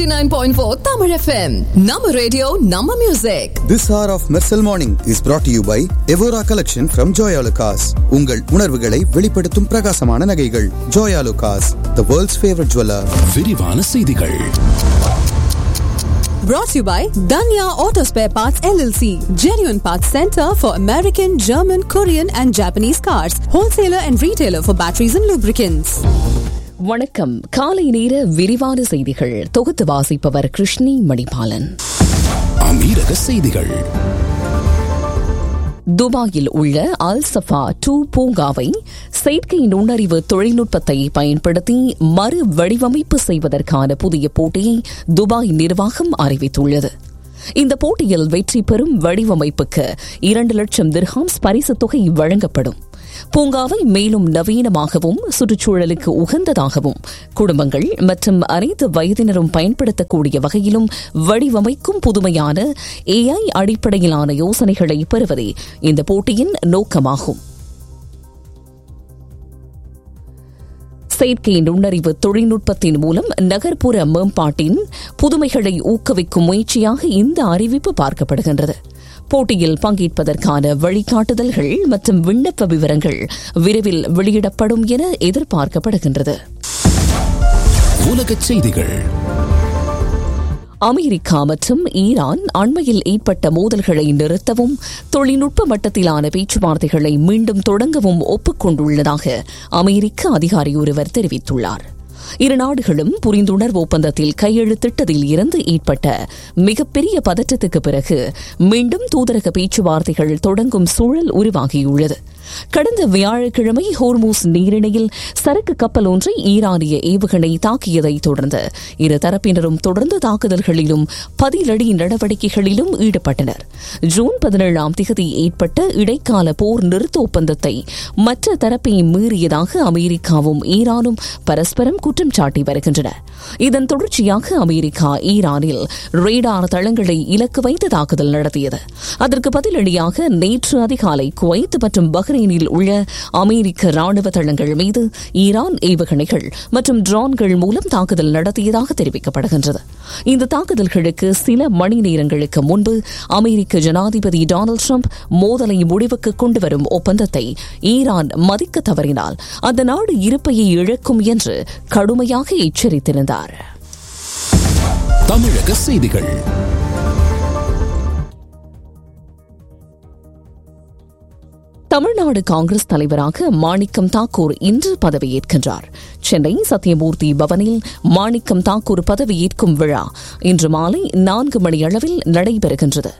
89.4 Tamil FM. Nama radio, Nama music. This hour of Mersal Morning is brought to you by Evora Collection from Joya Lucas. உங்கள் உணர்வுகளை வெளிப்படுத்தும் பிரகாசமான நகைகள் Joya Lucas, the world's favorite jeweler. விரிவான செய்திகள் Brought to you by Danya Auto Spare Parts LLC. Genuine Parts Center for American, German, Korean and Japanese cars. Wholesaler and retailer for batteries and lubricants. வணக்கம் காலை நேர விரிவான செய்திகள் தொகுத்து வாசிப்பவர் கிருஷ்ணி மணிபாலன் அமீரக செய்திகள் துபாயில் உள்ள அல் சஃபா டூ பூங்காவை செயற்கை நுண்ணறிவு தொழில்நுட்பத்தை பயன்படுத்தி மறு வடிவமைப்பு செய்வதற்கான புதிய போட்டியை துபாய் நிர்வாகம் அறிவித்துள்ளது இந்த போட்டியில் வெற்றி பெறும் வடிவமைப்புக்கு இரண்டு லட்சம் திர்ஹாம்ஸ் பரிசுத் தொகை வழங்கப்படும் பூங்காவை மேலும் நவீனமாகவும் சுற்றுச்சூழலுக்கு உகந்ததாகவும் குடும்பங்கள் மற்றும் அனைத்து வயதினரும் பயன்படுத்தக்கூடிய வகையிலும் வடிவமைக்கும் புதுமையான ஏஐ அடிப்படையிலான யோசனைகளை பெறுவதே இந்த போட்டியின் நோக்கமாகும் செயற்கை நுண்ணறிவு தொழில்நுட்பத்தின் மூலம் நகர்ப்புற மேம்பாட்டின் புதுமைகளை ஊக்குவிக்கும் முயற்சியாக இந்த அறிவிப்பு பார்க்கப்படுகின்றது போட்டியில் பங்கேற்பதற்கான வழிகாட்டுதல்கள் மற்றும் விண்ணப்ப விவரங்கள் விரைவில் வெளியிடப்படும் என எதிர்பார்க்கப்படுகின்றது உலகச் செய்திகள் அமெரிக்கா மற்றும் ஈரான் அண்மையில் ஏற்பட்ட மோதல்களை நிறுத்தவும் தொழில்நுட்ப மட்டத்திலான பேச்சுவார்த்தைகளை மீண்டும் தொடங்கவும் ஒப்புக்கொண்டுள்ளதாக அமெரிக்க அதிகாரி ஒருவர் தெரிவித்துள்ளார் இரு நாடுகளும் புரிந்துணர்வு ஒப்பந்தத்தில் கையெழுத்திட்டதில் இருந்து ஏற்பட்ட மிகப்பெரிய பதற்றத்துக்கு பிறகு மீண்டும் தூதரக பேச்சுவார்த்தைகள் தொடங்கும் சூழல் உருவாகியுள்ளது கடந்த வியாழக்கிழமை ஹோர்மூஸ் நீரிணையில் சரக்கு கப்பல் ஒன்றை ஈரானிய ஏவுகணை தாக்கியதை தொடர்ந்து இரு தரப்பினரும் தொடர்ந்து தாக்குதல்களிலும் பதிலடி நடவடிக்கைகளிலும் ஈடுபட்டனர் ஜூன் பதினேழாம் திகதி ஏற்பட்ட இடைக்கால போர் நிறுத்த ஒப்பந்தத்தை மற்ற தரப்பை மீறியதாக அமெரிக்காவும் ஈரானும் பரஸ்பரம் குற்றம் சாட்டி வருகின்றன இதன் தொடர்ச்சியாக அமெரிக்கா ஈரானில் ரேடார் தளங்களை இலக்கு வைத்து தாக்குதல் நடத்தியது அதற்கு பதிலடியாக நேற்று அதிகாலை குவைத் மற்றும் பஹ்ரைனில் உள்ள அமெரிக்க ராணுவ தளங்கள் மீது ஈரான் ஏவுகணைகள் மற்றும் ட்ரோன்கள் மூலம் தாக்குதல் நடத்தியதாக தெரிவிக்கப்படுகின்றது இந்த தாக்குதல்களுக்கு சில மணி நேரங்களுக்கு முன்பு அமெரிக்க ஜனாதிபதி டொனால்டு ட்ரம்ப் மோதலை முடிவுக்கு கொண்டுவரும் ஒப்பந்தத்தை ஈரான் மதிக்க தவறினால் அந்த நாடு இருப்பையை இழக்கும் என்று கடுமையாக எச்சரித்திருந்தார் தமிழக செய்திகள் தமிழ்நாடு காங்கிரஸ் தலைவராக மாணிக்கம் தாக்கூர் இன்று பதவியேற்கின்றார் சென்னை சத்யமூர்த்தி பவனில் மாணிக்கம் தாக்கூர் பதவியேற்கும் விழா இன்று மாலை நான்கு மணியளவில் நடைபெறுகின்றது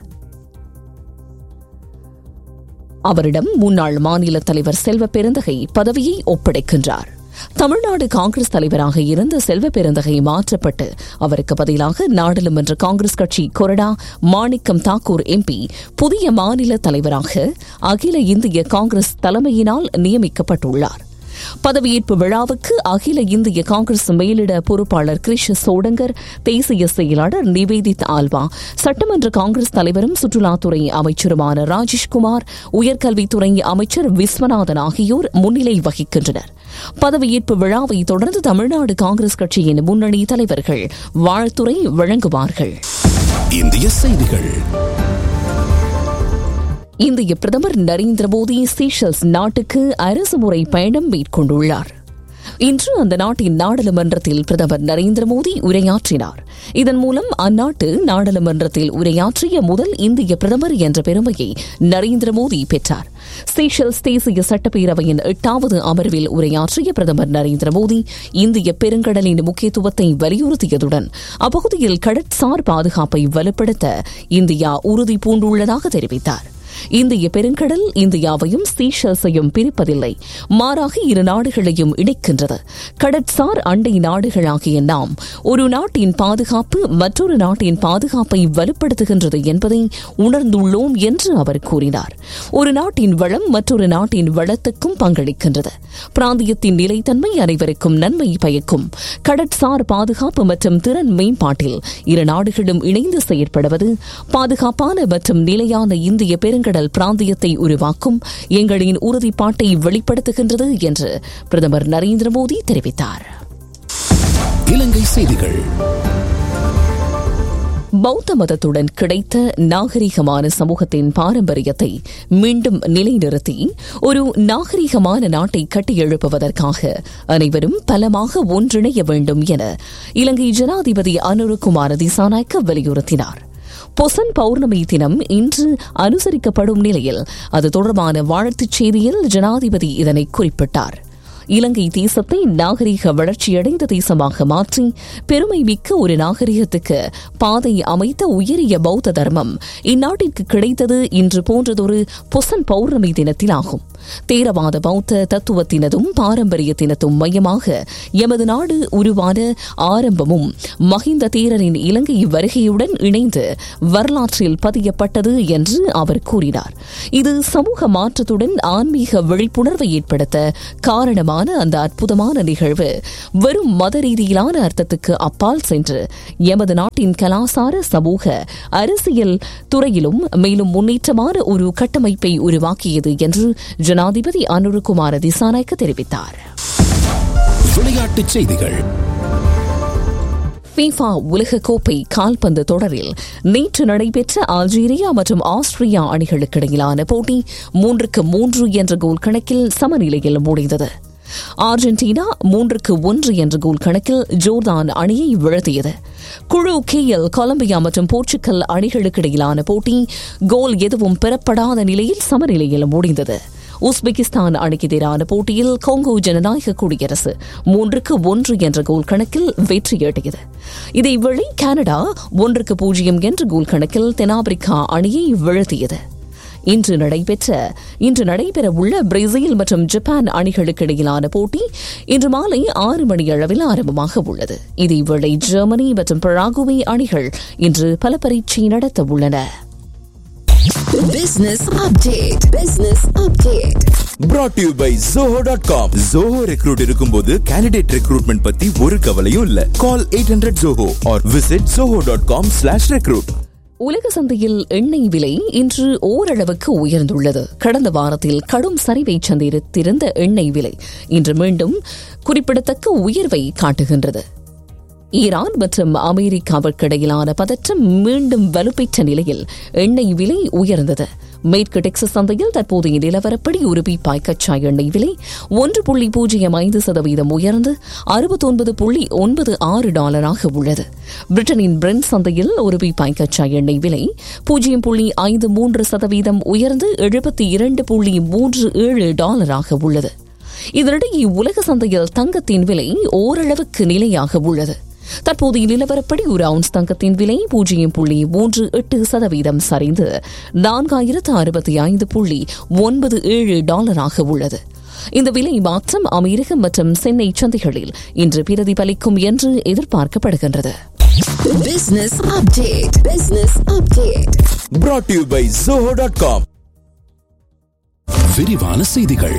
அவரிடம் முன்னாள் மாநில தலைவர் செல்வ பெருந்தகை பதவியை ஒப்படைக்கின்றார் தமிழ்நாடு காங்கிரஸ் தலைவராக இருந்த செல்வ பெருந்தகை மாற்றப்பட்டு அவருக்கு பதிலாக நாடாளுமன்ற காங்கிரஸ் கட்சி கொறடா மாணிக்கம் தாக்கூர் எம்பி புதிய மாநில தலைவராக அகில இந்திய காங்கிரஸ் தலைமையினால் நியமிக்கப்பட்டுள்ளார் பதவியேற்பு விழாவுக்கு அகில இந்திய காங்கிரஸ் மேலிட பொறுப்பாளர் கிரிஷ் சோடங்கர் தேசிய செயலாளர் நிவேதித் ஆல்வா சட்டமன்ற காங்கிரஸ் தலைவரும் சுற்றுலாத்துறை அமைச்சருமான ராஜேஷ்குமார் உயர்கல்வித்துறை அமைச்சர் விஸ்வநாதன் ஆகியோர் முன்னிலை வகிக்கின்றனர் பதவியேற்பு விழாவை தொடர்ந்து தமிழ்நாடு காங்கிரஸ் கட்சியின் முன்னணி தலைவர்கள் வாழ்த்துறை வழங்குவார்கள் இந்திய செய்திகள் இந்திய பிரதமர் நரேந்திர மோடி சீஷல்ஸ் நாட்டுக்கு அரசுமுறை பயணம் மேற்கொண்டுள்ளார் இன்று அந்த நாட்டின் நாடாளுமன்றத்தில் பிரதமர் நரேந்திர மோடி உரையாற்றினார் இதன் மூலம் அந்நாட்டு நாடாளுமன்றத்தில் உரையாற்றிய முதல் இந்திய பிரதமர் என்ற பெருமையை நரேந்திர மோடி பெற்றார் சீஷல்ஸ் தேசிய சட்டப்பேரவையின் எட்டாவது அமர்வில் உரையாற்றிய பிரதமர் நரேந்திர மோடி இந்திய பெருங்கடலின் முக்கியத்துவத்தை வலியுறுத்தியதுடன் அப்பகுதியில் கடற்சார் பாதுகாப்பை வலுப்படுத்த இந்தியா உறுதி பூண்டுள்ளதாக தெரிவித்தார் இந்திய பெருங்கடல் இந்தியாவையும் சீஷல்ஸையும் பிரிப்பதில்லை மாறாக இரு நாடுகளையும் இணைக்கின்றது கடற்சார் அண்டை நாடுகளாகிய நாம் ஒரு நாட்டின் பாதுகாப்பு மற்றொரு நாட்டின் பாதுகாப்பை வலுப்படுத்துகின்றது என்பதை உணர்ந்துள்ளோம் என்று அவர் கூறினார் ஒரு நாட்டின் வளம் மற்றொரு நாட்டின் வளத்துக்கும் பங்களிக்கின்றது பிராந்தியத்தின் நிலைத்தன்மை அனைவருக்கும் நன்மை பயக்கும் கடற்சார் பாதுகாப்பு மற்றும் திறன் மேம்பாட்டில் இரு நாடுகளும் இணைந்து செயற்படுவது பாதுகாப்பான மற்றும் நிலையான இந்திய பெருங்கடல் பிராந்தியத்தை உருவாக்கும் எங்களின் உறுதிப்பாட்டை வெளிப்படுத்துகின்றது என்று பிரதமர் நரேந்திர மோடி தெரிவித்தார் இலங்கை செய்திகள் பௌத்த மதத்துடன் கிடைத்த நாகரிகமான சமூகத்தின் பாரம்பரியத்தை மீண்டும் நிலைநிறுத்தி ஒரு நாகரிகமான நாட்டை கட்டியெழுப்புவதற்காக அனைவரும் பலமாக ஒன்றிணைய வேண்டும் என இலங்கை ஜனாதிபதி அனுருகுமார திசாநாயக்க வலியுறுத்தினார் பொசன் பௌர்ணமி தினம் இன்று அனுசரிக்கப்படும் நிலையில் அது தொடர்பான வாழ்த்துச் செய்தியில் ஜனாதிபதி இதனை குறிப்பிட்டார் இலங்கை தேசத்தை நாகரிக வளர்ச்சியடைந்த தேசமாக மாற்றி பெருமை மிக்க ஒரு நாகரிகத்துக்கு பாதை அமைத்த உயரிய பௌத்த தர்மம் இந்நாட்டிற்கு கிடைத்தது இன்று போன்றதொரு பொசன் பௌர்ணமி தினத்திலாகும் தேரவாத பௌத்த தத்துவத்தினதும் பாரம்பரியத்தினதும் மையமாக எமது நாடு உருவான ஆரம்பமும் மஹிந்த தேரரின் இலங்கை வருகையுடன் இணைந்து வரலாற்றில் பதியப்பட்டது என்று அவர் கூறினார் இது சமூக மாற்றத்துடன் ஆன்மீக விழிப்புணர்வை ஏற்படுத்த காரணமான அந்த அற்புதமான நிகழ்வு வெறும் மத ரீதியிலான அர்த்தத்துக்கு அப்பால் சென்று எமது நாட்டின் கலாசார சமூக அரசியல் துறையிலும் மேலும் முன்னேற்றமான ஒரு கட்டமைப்பை உருவாக்கியது என்று ஜனாதிபதி அனுருகுமார திசாநாயக்க தெரிவித்தார் விளையாட்டுச் செய்திகள் ஃபீஃபா உலகக்கோப்பை கால்பந்து தொடரில் நேற்று நடைபெற்ற அல்ஜீரியா மற்றும் ஆஸ்திரியா அணிகளுக்கு இடையிலான போட்டி மூன்றுக்கு மூன்று என்ற கோல் கணக்கில் சமநிலையில் முடிந்தது அர்ஜென்டினா மூன்றுக்கு ஒன்று என்ற கோல் கணக்கில் ஜோர்தான் அணியை வீழ்த்தியது குழு கேஎல் கொலம்பியா மற்றும் போர்ச்சுகல் அணிகளுக்கு இடையிலான போட்டி கோல் எதுவும் பெறப்படாத நிலையில் சமநிலையில் முடிந்தது உஸ்பெகிஸ்தான் அணிக்கு எதிரான போட்டியில் கொங்கோ ஜனநாயக குடியரசு மூன்றுக்கு ஒன்று என்ற கோல் கணக்கில் வெற்றியீட்டியது இதேவேளை கனடா ஒன்றுக்கு பூஜ்ஜியம் என்ற கோல் கணக்கில் தென்னாப்பிரிக்கா அணியை வீழ்த்தியது இன்று நடைபெற்ற இன்று நடைபெறவுள்ள பிரேசில் மற்றும் ஜப்பான் அணிகளுக்கு இடையிலான போட்டி இன்று மாலை ஆறு மணி அளவில் ஆரம்பமாக உள்ளது இதேவேளை ஜெர்மனி மற்றும் பராகுவே அணிகள் இன்று பல பரீட்சை நடத்த உள்ளன Business update. Business update. brought to you by zoho.com zoho recruit இருக்கும்போது candidate recruitment பத்தி ஒரு கவலையும் இல்ல call 800 zoho or visit zoho.com slash recruit உலக சந்தையில் எண்ணெய் விலை இன்று ஓரளவுக்கு உயர்ந்துள்ளது கடந்த வாரத்தில் கடும் சரிவை சந்தித்திருந்த எண்ணெய் விலை இன்று மீண்டும் குறிப்பிடத்தக்க உயர்வை காட்டுகின்றது ஈரான் மற்றும் அமெரிக்காவிற்கு இடையிலான பதற்றம் மீண்டும் வலுப்பெற்ற நிலையில் எண்ணெய் விலை உயர்ந்தது மேற்கு டெக்சஸ் சந்தையில் தற்போதைய நிலவரப்படி ஒரு பீப்பாய் கச்சா எண்ணெய் விலை ஒன்று புள்ளி பூஜ்ஜியம் ஐந்து சதவீதம் உயர்ந்து அறுபத்தொன்பது புள்ளி ஒன்பது ஆறு டாலராக உள்ளது பிரிட்டனின் பிரெண்ட் சந்தையில் ஒரு பீப்பாய் கச்சா எண்ணெய் விலை பூஜ்ஜியம் புள்ளி ஐந்து மூன்று சதவீதம் உயர்ந்து எழுபத்தி இரண்டு புள்ளி மூன்று ஏழு டாலராக உள்ளது இதனிடையே உலக சந்தையில் தங்கத்தின் விலை ஓரளவுக்கு நிலையாக உள்ளது தற்போதைய நிலவரப்படி ஒரு அவுன்ஸ் தங்கத்தின் விலை பூஜ்ஜியம் புள்ளி மூன்று எட்டு சதவீதம் சரிந்து நான்காயிரத்து அறுபத்தி ஐந்து புள்ளி ஒன்பது ஏழு டாலராக உள்ளது இந்த விலை மாற்றம் அமெரிக்கம் மற்றும் சென்னை சந்தைகளில் இன்று பிரதிபலிக்கும் என்று எதிர்பார்க்கப்படுகின்றது Business update. Business update. brought to you by zoho.com விரிவான செய்திகள்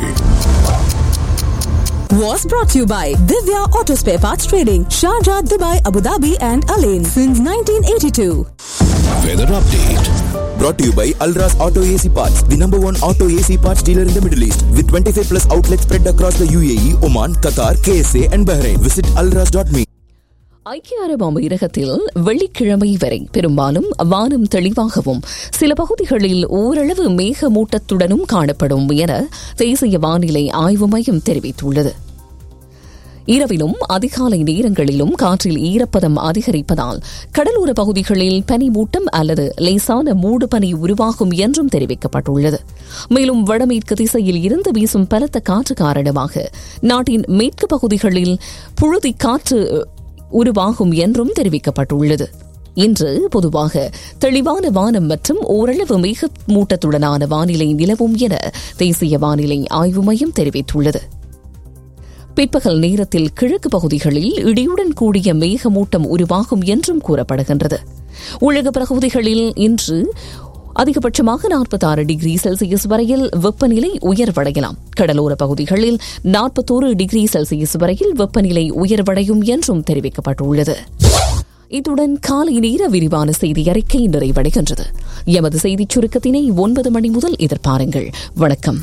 Was brought to you by Divya Auto Spare Parts Trading, Sharjah, Dubai, Abu Dhabi, and Alain since 1982. Weather update brought to you by Alras Auto AC Parts the number one auto AC parts dealer in the Middle East with 25 plus outlets spread across the UAE Oman Qatar KSA and Bahrain visit alras.me ஐக்கிய அரபு அமீரகத்தில் வெள்ளிக்கிழமை வரை பெரும்பாலும் வானம் தெளிவாகவும் சில பகுதிகளில் ஓரளவு மேகமூட்டத்துடனும் காணப்படும் என தேசிய வானிலை ஆய்வு மையம் தெரிவித்துள்ளது இரவிலும் அதிகாலை நேரங்களிலும் காற்றில் ஈரப்பதம் அதிகரிப்பதால் கடலோர பகுதிகளில் பனிமூட்டம் அல்லது லேசான மூடுபனி உருவாகும் என்றும் தெரிவிக்கப்பட்டுள்ளது மேலும் வடமேற்கு திசையில் இருந்து வீசும் பலத்த காற்று காரணமாக நாட்டின் மேற்கு பகுதிகளில் புழுதி காற்று உருவாகும் என்றும் தெரிவிக்கப்பட்டுள்ளது இன்று பொதுவாக தெளிவான வானம் மற்றும் ஓரளவு மேகமூட்டத்துடனான வானிலை நிலவும் என தேசிய வானிலை ஆய்வு மையம் தெரிவித்துள்ளது பிற்பகல் நேரத்தில் கிழக்கு பகுதிகளில் இடியுடன் கூடிய மேகமூட்டம் உருவாகும் என்றும் கூறப்படுகின்றது உலக பகுதிகளில் இன்று அதிகபட்சமாக நாற்பத்தாறு டிகிரி செல்சியஸ் வரையில் வெப்பநிலை உயர்வடையலாம் கடலோர பகுதிகளில் நாற்பத்தோரு டிகிரி செல்சியஸ் வரையில் வெப்பநிலை உயர்வடையும் என்றும் தெரிவிக்கப்பட்டுள்ளது இத்துடன் காலை நேர விரிவான செய்தி அறிக்கை நிறைவடைகின்றது எமது செய்திச் சுருக்கத்தினை ஒன்பது மணி முதல் எதிர்பாருங்கள் வணக்கம்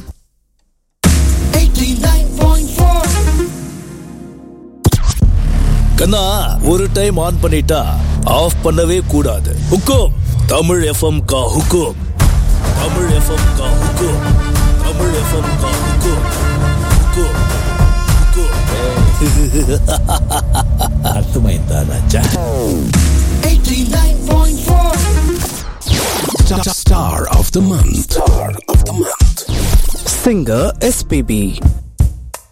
கண்ணா ஒரு டைம் ஆன் பண்ணிட்டா ஆஃப் பண்ணவே கூடாது ஹுக்கும் தமிழ் எஃப்எம் கா ஹுக்கும் தமிழ் எஃப்எம் கா ஹுக்கும் தமிழ் எஃப்எம் கா ஹுக்கும் ஹுக்கும் ஹுக்கும் அர்த்தமைந்தா ராஜா Star of the month. Star of the month. Singer SPB